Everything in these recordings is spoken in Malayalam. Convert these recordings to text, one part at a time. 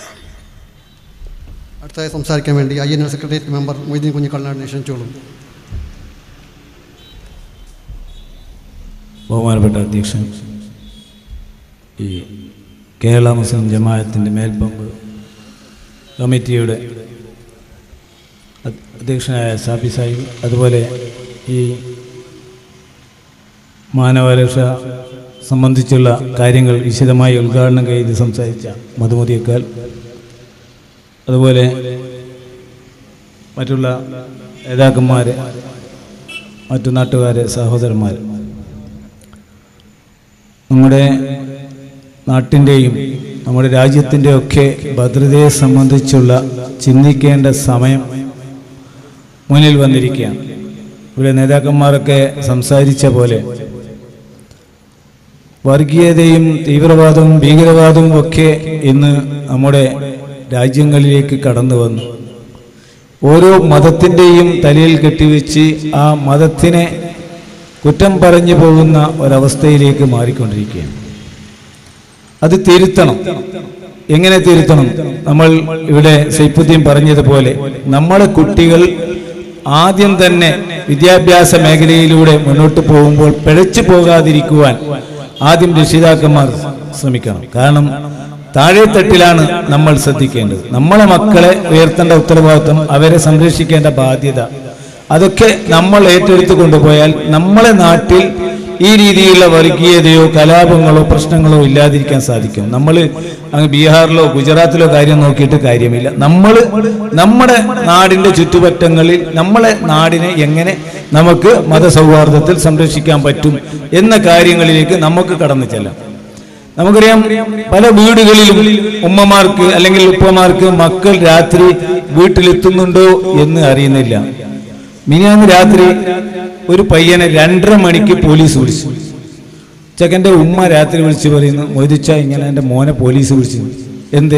അടുത്തതായി സംസാരിക്കാൻ വേണ്ടി I N L secretariat member Moideen കുഞ്ഞിക്കണ്ണാടിനെ ക്ഷണിച്ചോളൂ ബഹുമാനപ്പെട്ട അധ്യക്ഷൻ ഈ കേരള മുസ്ലിം ജമാഅത്തിൻ്റെ മേൽപ്പമ്പ് കമ്മിറ്റിയുടെ അ- അധ്യക്ഷനായ സാബി സാഹിബ് അതുപോലെ ഈ മാനവരക്ഷ സംബന്ധിച്ചുള്ള കാര്യങ്ങൾ വിശദമായി ഉദ്ഘാടനം ചെയ്ത് സംസാരിച്ച മധുമതിയേക്കാൾ അതുപോലെ മറ്റുള്ള നേതാക്കന്മാർ മറ്റു നാട്ടുകാരെ സഹോദരന്മാർ നമ്മുടെ നാട്ടിൻ്റെയും നമ്മുടെ രാജ്യത്തിൻ്റെയൊക്കെ ഭദ്രതയെ സംബന്ധിച്ചുള്ള ചിന്തിക്കേണ്ട സമയം മുന്നിൽ വന്നിരിക്കുകയാണ് ഇവിടെ നേതാക്കന്മാരൊക്കെ സംസാരിച്ച പോലെ വർഗീയതയും തീവ്രവാദവും ഭീകരവാദവും ഒക്കെ ഇന്ന് നമ്മുടെ രാജ്യങ്ങളിലേക്ക് കടന്നു വന്നു ഓരോ മതത്തിൻ്റെയും തലയിൽ കെട്ടിവെച്ച് ആ മതത്തിനെ കുറ്റം പറഞ്ഞു പോകുന്ന ഒരവസ്ഥയിലേക്ക് മാറിക്കൊണ്ടിരിക്കുകയാണ് അത് തിരുത്തണം എങ്ങനെ തിരുത്തണം നമ്മൾ ഇവിടെ സൈഫുദ്ദീൻ പറഞ്ഞതുപോലെ നമ്മളെ കുട്ടികൾ ആദ്യം തന്നെ വിദ്യാഭ്യാസ മേഖലയിലൂടെ മുന്നോട്ട് പോകുമ്പോൾ പിഴച്ചു പോകാതിരിക്കുവാൻ ആദ്യം രക്ഷിതാക്കന്മാർ ശ്രമിക്കണം കാരണം താഴെത്തട്ടിലാണ് നമ്മൾ ശ്രദ്ധിക്കേണ്ടത് നമ്മളെ മക്കളെ ഉയർത്തേണ്ട ഉത്തരവാദിത്വം അവരെ സംരക്ഷിക്കേണ്ട ബാധ്യത അതൊക്കെ നമ്മൾ ഏറ്റെടുത്ത് കൊണ്ടുപോയാൽ നമ്മളെ നാട്ടിൽ ഈ രീതിയിലുള്ള വർഗീയതയോ കലാപങ്ങളോ പ്രശ്നങ്ങളോ ഇല്ലാതിരിക്കാൻ സാധിക്കും നമ്മൾ അങ്ങ് ബീഹാറിലോ ഗുജറാത്തിലോ കാര്യം നോക്കിയിട്ട് കാര്യമില്ല നമ്മൾ നമ്മുടെ നാടിന്റെ ചുറ്റുപറ്റങ്ങളിൽ നമ്മളെ നാടിനെ എങ്ങനെ നമുക്ക് മതസൗഹാർദ്ദത്തിൽ സംരക്ഷിക്കാൻ പറ്റും എന്ന കാര്യങ്ങളിലേക്ക് നമുക്ക് കടന്നു ചെല്ലാം നമുക്കറിയാം പല വീടുകളിലും ഉമ്മമാർക്ക് അല്ലെങ്കിൽ ഉപ്പമാർക്ക് മക്കൾ രാത്രി വീട്ടിലെത്തുന്നുണ്ടോ എന്ന് അറിയുന്നില്ല മിനിയാന്ന് രാത്രി ഒരു പയ്യനെ രണ്ടര മണിക്ക് പോലീസ് വിളിച്ചു ചെക്കൻ്റെ ഉമ്മ രാത്രി വിളിച്ച് പറയുന്നു മൊയ്തിച്ച ഇങ്ങനെ എൻ്റെ മോനെ പോലീസ് വിളിച്ചു എന്ത്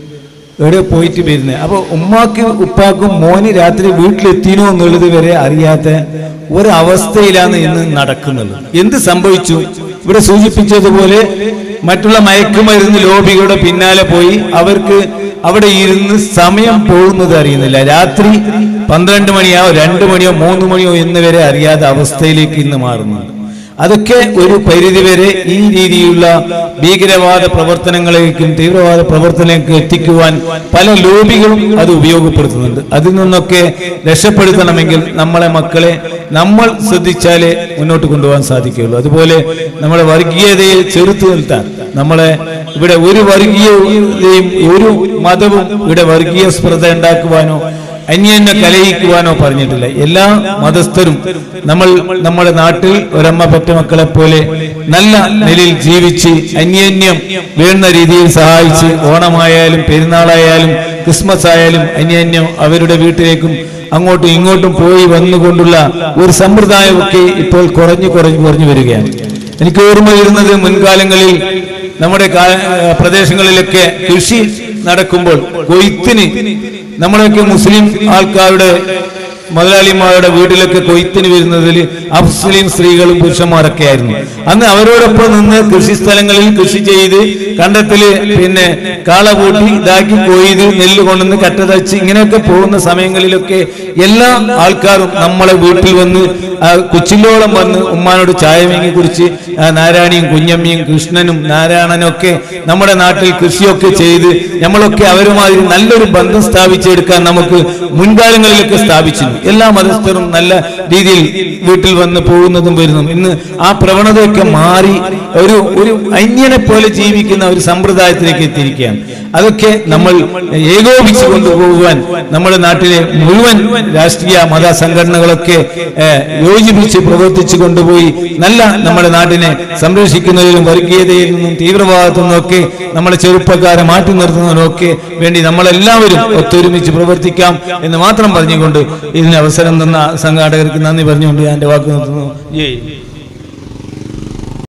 എവിടെ പോയിട്ട് വരുന്നത് അപ്പോൾ ഉമ്മാക്ക് ഉപ്പാക്കും മോന് രാത്രി വീട്ടിലെത്തിനോ എന്നുള്ളത് വരെ അറിയാത്ത ഒരവസ്ഥയിലാണ് ഇന്ന് നടക്കുന്നത് എന്ത് സംഭവിച്ചു ഇവിടെ സൂചിപ്പിച്ചതുപോലെ മറ്റുള്ള മയക്കുമരുന്ന് ലോബികളുടെ പിന്നാലെ പോയി അവർക്ക് അവിടെ ഇരുന്ന് സമയം പോകുന്നത് അറിയുന്നില്ല രാത്രി പന്ത്രണ്ട് മണിയോ രണ്ട് മണിയോ മൂന്ന് മണിയോ എന്ന് വരെ അറിയാത്ത അവസ്ഥയിലേക്ക് ഇന്ന് മാറുന്നുണ്ട് അതൊക്കെ ഒരു പരിധിവരെ ഈ രീതിയിലുള്ള ഭീകരവാദ പ്രവർത്തനങ്ങളേക്കും തീവ്രവാദ പ്രവർത്തനങ്ങളിലേക്കും എത്തിക്കുവാൻ പല ലോബികളും അത് ഉപയോഗപ്പെടുത്തുന്നുണ്ട് അതിൽ നിന്നൊക്കെ രക്ഷപ്പെടുത്തണമെങ്കിൽ നമ്മളെ മക്കളെ നമ്മൾ ശ്രദ്ധിച്ചാലേ മുന്നോട്ട് കൊണ്ടുപോകാൻ സാധിക്കുകയുള്ളൂ അതുപോലെ നമ്മളെ വർഗീയതയെ ചെറുത്തു നിർത്താൻ നമ്മളെ ഇവിടെ ഒരു വർഗീയതയും ഒരു മതവും ഇവിടെ വർഗീയ സ്പൃത ഉണ്ടാക്കുവാനോ അന്യനെ കലയിക്കുവാനോ പറഞ്ഞിട്ടില്ല എല്ലാ മതസ്ഥരും നമ്മൾ നമ്മുടെ നാട്ടിൽ ഒരമ്മ പെറ്റ മക്കളെ പോലെ നല്ല നിലയിൽ ജീവിച്ച് അന്യോന്യം വേണ്ട രീതിയിൽ സഹായിച്ച് ഓണമായാലും പെരുന്നാളായാലും ക്രിസ്മസ് ആയാലും അന്യോന്യം അവരുടെ വീട്ടിലേക്കും അങ്ങോട്ടും ഇങ്ങോട്ടും പോയി വന്നുകൊണ്ടുള്ള ഒരു സമ്പ്രദായമൊക്കെ ഇപ്പോൾ കുറഞ്ഞു കുറഞ്ഞു കുറഞ്ഞു വരികയാണ് എനിക്ക് ഓർമ്മ വരുന്നത് മുൻകാലങ്ങളിൽ നമ്മുടെ കാ- പ്രദേശങ്ങളിലൊക്കെ കൃഷി നടക്കുമ്പോൾ കൊയ്ത്തിന് നമ്മളൊക്കെ മുസ്ലിം ആൾക്കാരുടെ മുതലാളിമാരുടെ വീട്ടിലൊക്കെ കൊയ്ത്തിന് വരുന്നതിൽ അമുസ്ലിം സ്ത്രീകളും പുരുഷന്മാരൊക്കെ ആയിരുന്നു അന്ന് അവരോടൊപ്പം നിന്ന് കൃഷി സ്ഥലങ്ങളിൽ കൃഷി ചെയ്ത് കണ്ടത്തില് പിന്നെ കാള കൂട്ടി ഇതാക്കി കൊയ്ത് നെല്ല് കൊണ്ടുവന്ന് കട്ട തച്ച് ഇങ്ങനെയൊക്കെ പോകുന്ന സമയങ്ങളിലൊക്കെ എല്ലാ ആൾക്കാരും നമ്മളെ വീട്ടിൽ വന്ന് ആ കൊച്ചിലോളം വന്ന് ഉമ്മാനോട് ചായ വാങ്ങി കുടിച്ച് ആ നാരായണിയും കുഞ്ഞമ്മിയും കൃഷ്ണനും നാരായണനും ഒക്കെ നമ്മുടെ നാട്ടിൽ കൃഷിയൊക്കെ ചെയ്ത് നമ്മളൊക്കെ അവരുമായി നല്ലൊരു ബന്ധം സ്ഥാപിച്ചെടുക്കാൻ നമുക്ക് മുൻകാലങ്ങളിലൊക്കെ സ്ഥാപിച്ചിരുന്നു എല്ലാ മതസ്ഥരും നല്ല രീതിയിൽ വീട്ടിൽ വന്ന് പോകുന്നതും വരുന്നതും ഇന്ന് ആ പ്രവണതയൊക്കെ മാറി ഒരു ഒരു അന്യനെ പോലെ ജീവിക്കുന്ന ഒരു സമ്പ്രദായത്തിലേക്ക് എത്തിയിരിക്കുകയാണ് അതൊക്കെ നമ്മൾ ഏകോപിച്ച് കൊണ്ടുപോകുവാൻ നമ്മുടെ നാട്ടിലെ മുഴുവൻ രാഷ്ട്രീയ മത സംഘടനകളൊക്കെ ഏഹ്, യോജിപ്പിച്ച് പ്രവർത്തിച്ചു കൊണ്ടുപോയി നല്ല നമ്മുടെ നാടിനെ സംരക്ഷിക്കുന്നതിലും വർഗീയതയിൽ നിന്നും തീവ്രവാദത്തിൽ നിന്നൊക്കെ നമ്മളെ ചെറുപ്പക്കാരെ മാറ്റി നിർത്തുന്നതിനൊക്കെ വേണ്ടി നമ്മളെല്ലാവരും ഒത്തൊരുമിച്ച് പ്രവർത്തിക്കാം എന്ന് മാത്രം പറഞ്ഞുകൊണ്ട് ഇതിന് അവസരം തന്ന സംഘാടകർക്ക് നന്ദി പറഞ്ഞുകൊണ്ട് ഞാൻ എൻ്റെ വാക്ക് നിർത്തുന്നു ജയ്